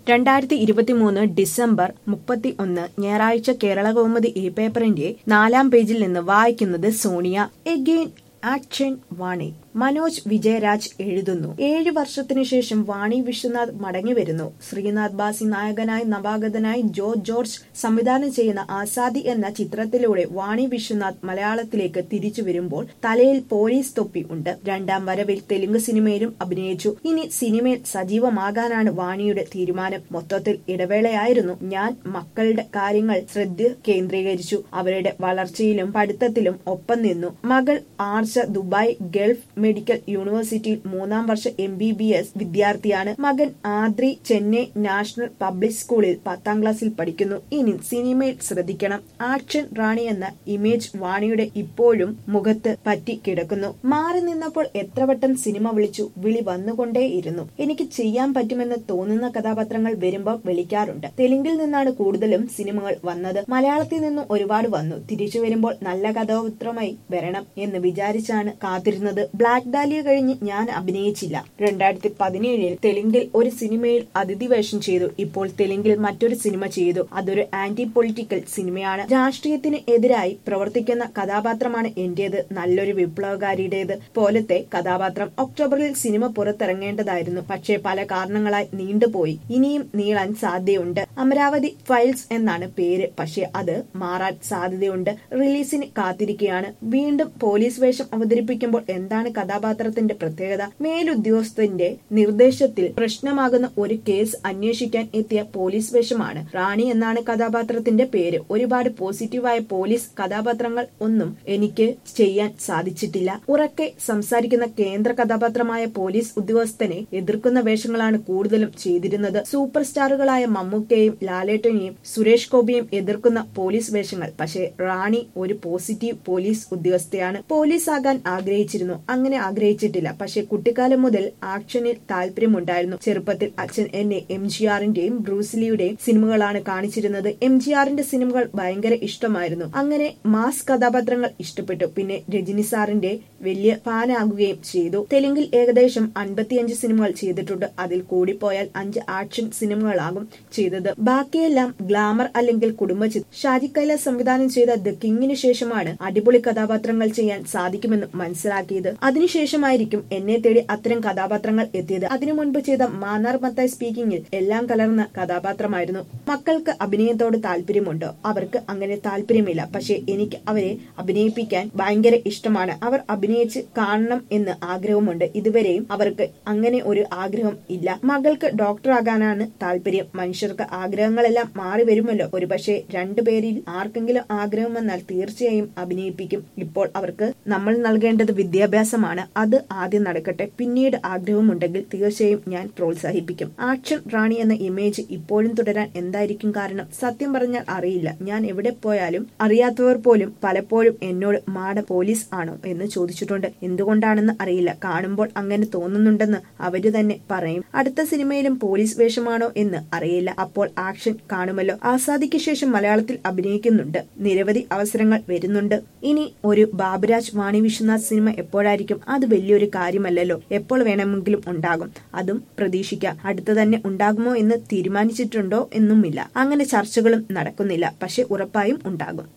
രണ്ടായിരത്തി ഇരുപത്തിമൂന്ന് ഡിസംബർ മുപ്പത്തി ഒന്ന് ഞായറാഴ്ച കേരള കൗമുദി ഈ പേപ്പറിന്റെ നാലാം പേജിൽ നിന്ന് വായിക്കുന്നത് സോണിയ എഗെയിൻ ആക്ഷൻ വാണി മനോജ് വിജയരാജ് എഴുതുന്നു ഏഴു വർഷത്തിനു ശേഷം വാണി വിശ്വനാഥ് മടങ്ങി വരുന്നു ശ്രീനാഥ് ബാസി നായകനായി നവാഗതനായി ജോ ജോർജ് സംവിധാനം ചെയ്യുന്ന ആസാദി എന്ന ചിത്രത്തിലൂടെ വാണി വിശ്വനാഥ് മലയാളത്തിലേക്ക് തിരിച്ചു വരുമ്പോൾ തലയിൽ പോലീസ് തൊപ്പി ഉണ്ട് രണ്ടാം വരവിൽ തെലുങ്ക് സിനിമയിലും അഭിനയിച്ചു ഇനി സിനിമയിൽ സജീവമാകാനാണ് വാണിയുടെ തീരുമാനം മൊത്തത്തിൽ ഇടവേളയായിരുന്നു ഞാൻ മക്കളുടെ കാര്യങ്ങൾ ശ്രദ്ധ കേന്ദ്രീകരിച്ചു അവരുടെ വളർച്ചയിലും പഠിത്തത്തിലും ഒപ്പം നിന്നു മകൾ ആർച്ച ദുബായ് ഗൾഫ് മെഡിക്കൽ യൂണിവേഴ്സിറ്റിയിൽ മൂന്നാം വർഷ എം ബി ബി എസ് വിദ്യാർത്ഥിയാണ് മകൻ ആദ്രി ചെന്നൈ നാഷണൽ പബ്ലിക് സ്കൂളിൽ പത്താം ക്ലാസ്സിൽ പഠിക്കുന്നു ഇനി സിനിമയിൽ ശ്രദ്ധിക്കണം ആക്ഷൻ റാണി എന്ന ഇമേജ് വാണിയുടെ ഇപ്പോഴും മുഖത്ത് പറ്റി കിടക്കുന്നു മാറി നിന്നപ്പോൾ എത്ര വട്ടം സിനിമ വിളിച്ചു വിളി വന്നുകൊണ്ടേയിരുന്നു എനിക്ക് ചെയ്യാൻ പറ്റുമെന്ന് തോന്നുന്ന കഥാപാത്രങ്ങൾ വരുമ്പോൾ വിളിക്കാറുണ്ട് തെലുങ്കിൽ നിന്നാണ് കൂടുതലും സിനിമകൾ വന്നത് മലയാളത്തിൽ നിന്നും ഒരുപാട് വന്നു തിരിച്ചു വരുമ്പോൾ നല്ല കഥാപാത്രമായി വരണം എന്ന് വിചാരിച്ചാണ് കാത്തിരുന്നത് ബ്ലാക്ക് ഡാലിയ കഴിഞ്ഞ് ഞാൻ അഭിനയിച്ചില്ല രണ്ടായിരത്തി പതിനേഴിൽ തെലുങ്കിൽ ഒരു സിനിമയിൽ അതിഥി വേഷം ചെയ്തു ഇപ്പോൾ തെലുങ്കിൽ മറ്റൊരു സിനിമ ചെയ്തു അതൊരു ആന്റി പൊളിറ്റിക്കൽ സിനിമയാണ് രാഷ്ട്രീയത്തിന് എതിരായി പ്രവർത്തിക്കുന്ന കഥാപാത്രമാണ് എന്റേത് നല്ലൊരു വിപ്ലവകാരിയുടേത് പോലത്തെ കഥാപാത്രം ഒക്ടോബറിൽ സിനിമ പുറത്തിറങ്ങേണ്ടതായിരുന്നു പക്ഷേ പല കാരണങ്ങളായി നീണ്ടുപോയി ഇനിയും നീളാൻ സാധ്യതയുണ്ട് അമരാവതി ഫയൽസ് എന്നാണ് പേര് പക്ഷേ അത് മാറാൻ സാധ്യതയുണ്ട് റിലീസിന് കാത്തിരിക്കുകയാണ് വീണ്ടും പോലീസ് വേഷം അവതരിപ്പിക്കുമ്പോൾ എന്താണ് കഥാപാത്രത്തിന്റെ പ്രത്യേകത മേലുദ്യോഗസ്ഥന്റെ നിർദ്ദേശത്തിൽ പ്രശ്നമാകുന്ന ഒരു കേസ് അന്വേഷിക്കാൻ എത്തിയ പോലീസ് വേഷമാണ് റാണി എന്നാണ് കഥാപാത്രത്തിന്റെ പേര് ഒരുപാട് പോസിറ്റീവായ പോലീസ് കഥാപാത്രങ്ങൾ ഒന്നും എനിക്ക് ചെയ്യാൻ സാധിച്ചിട്ടില്ല ഉറക്കെ സംസാരിക്കുന്ന കേന്ദ്ര കഥാപാത്രമായ പോലീസ് ഉദ്യോഗസ്ഥനെ എതിർക്കുന്ന വേഷങ്ങളാണ് കൂടുതലും ചെയ്തിരുന്നത് സൂപ്പർ സ്റ്റാറുകളായ മമ്മൂക്കയെയും ലാലേട്ടനെയും സുരേഷ് ഗോപിയെയും എതിർക്കുന്ന പോലീസ് വേഷങ്ങൾ പക്ഷേ റാണി ഒരു പോസിറ്റീവ് പോലീസ് ഉദ്യോഗസ്ഥയാണ് പോലീസ് ആകാൻ ആഗ്രഹിച്ചിരുന്നു അങ്ങനെ ആഗ്രഹിച്ചിട്ടില്ല പക്ഷേ കുട്ടിക്കാലം മുതൽ ആക്ഷനിൽ താല്പര്യമുണ്ടായിരുന്നു ചെറുപ്പത്തിൽ അച്ഛൻ എന്നെ എം ജി ആറിന്റെയും ബ്രൂസിലിയുടെയും സിനിമകളാണ് കാണിച്ചിരുന്നത് എം ജി ആറിന്റെ സിനിമകൾ ഭയങ്കര ഇഷ്ടമായിരുന്നു അങ്ങനെ മാസ് കഥാപാത്രങ്ങൾ ഇഷ്ടപ്പെട്ടു പിന്നെ രജനി സാറിന്റെ വലിയ ഫാനാകുകയും ചെയ്തു തെലുങ്കിൽ ഏകദേശം അൻപത്തിയഞ്ച് സിനിമകൾ ചെയ്തിട്ടുണ്ട് അതിൽ കൂടിപ്പോയാൽ അഞ്ച് ആക്ഷൻ സിനിമകളാകും ചെയ്തത് ബാക്കിയെല്ലാം ഗ്ലാമർ അല്ലെങ്കിൽ കുടുംബചിത്രം ഷാജി കൈലാസ് സംവിധാനം ചെയ്ത ദ കിങ്ങിന് ശേഷമാണ് അടിപൊളി കഥാപാത്രങ്ങൾ ചെയ്യാൻ സാധിക്കുമെന്ന് മനസ്സിലാക്കിയത് അതിനുശേഷമായിരിക്കും എന്നെ തേടി അത്തരം കഥാപാത്രങ്ങൾ എത്തിയത് അതിനു മുൻപ് ചെയ്ത മാന്നാർ മത്തായി സ്പീക്കിംഗിൽ എല്ലാം കലർന്ന കഥാപാത്രമായിരുന്നു മക്കൾക്ക് അഭിനയത്തോട് താല്പര്യമുണ്ടോ അവർക്ക് അങ്ങനെ താല്പര്യമില്ല പക്ഷേ എനിക്ക് അവരെ അഭിനയിപ്പിക്കാൻ ഭയങ്കര ഇഷ്ടമാണ് അവർ അഭിനയിച്ച് കാണണം എന്ന് ആഗ്രഹമുണ്ട് ഇതുവരെയും അവർക്ക് അങ്ങനെ ഒരു ആഗ്രഹം ഇല്ല മകൾക്ക് ഡോക്ടർ ആകാനാണ് താല്പര്യം മനുഷ്യർക്ക് ആഗ്രഹങ്ങളെല്ലാം മാറി വരുമല്ലോ ഒരുപക്ഷെ രണ്ടുപേരിൽ ആർക്കെങ്കിലും ആഗ്രഹം വന്നാൽ തീർച്ചയായും അഭിനയിപ്പിക്കും ഇപ്പോൾ അവർക്ക് നമ്മൾ നൽകേണ്ടത് വിദ്യാഭ്യാസമാണ് അത് ആദ്യം നടക്കട്ടെ പിന്നീട് ആഗ്രഹമുണ്ടെങ്കിൽ തീർച്ചയായും ഞാൻ പ്രോത്സാഹിപ്പിക്കും ആക്ഷൻ റാണി എന്ന ഇമേജ് ഇപ്പോഴും തുടരാൻ എന്തായിരിക്കും കാരണം സത്യം പറഞ്ഞാൽ അറിയില്ല ഞാൻ എവിടെ പോയാലും അറിയാത്തവർ പോലും പലപ്പോഴും എന്നോട് മാഡം പോലീസ് ആണോ എന്ന് ചോദിച്ചിട്ടുണ്ട് എന്തുകൊണ്ടാണെന്ന് അറിയില്ല കാണുമ്പോൾ അങ്ങനെ തോന്നുന്നുണ്ടെന്ന് അവര് തന്നെ പറയും അടുത്ത സിനിമയിലും പോലീസ് വേഷമാണോ എന്ന് അറിയില്ല അപ്പോൾ ആക്ഷൻ കാണുമല്ലോ ആസാദിക്ക് ശേഷം മലയാളത്തിൽ അഭിനയിക്കുന്നുണ്ട് നിരവധി അവസരങ്ങൾ വരുന്നുണ്ട് ഇനി ഒരു ബാബുരാജ് വാണി വിശ്വനാഥ് സിനിമ എപ്പോഴായിരിക്കും അത് വലിയൊരു കാര്യമല്ലല്ലോ എപ്പോൾ വേണമെങ്കിലും ഉണ്ടാകും അതും പ്രതീക്ഷിക്കാം അടുത്ത് തന്നെ ഉണ്ടാകുമോ എന്ന് തീരുമാനിച്ചിട്ടുണ്ടോ എന്നുമില്ല അങ്ങനെ ചർച്ചകളും നടക്കുന്നില്ല പക്ഷെ ഉറപ്പായും ഉണ്ടാകും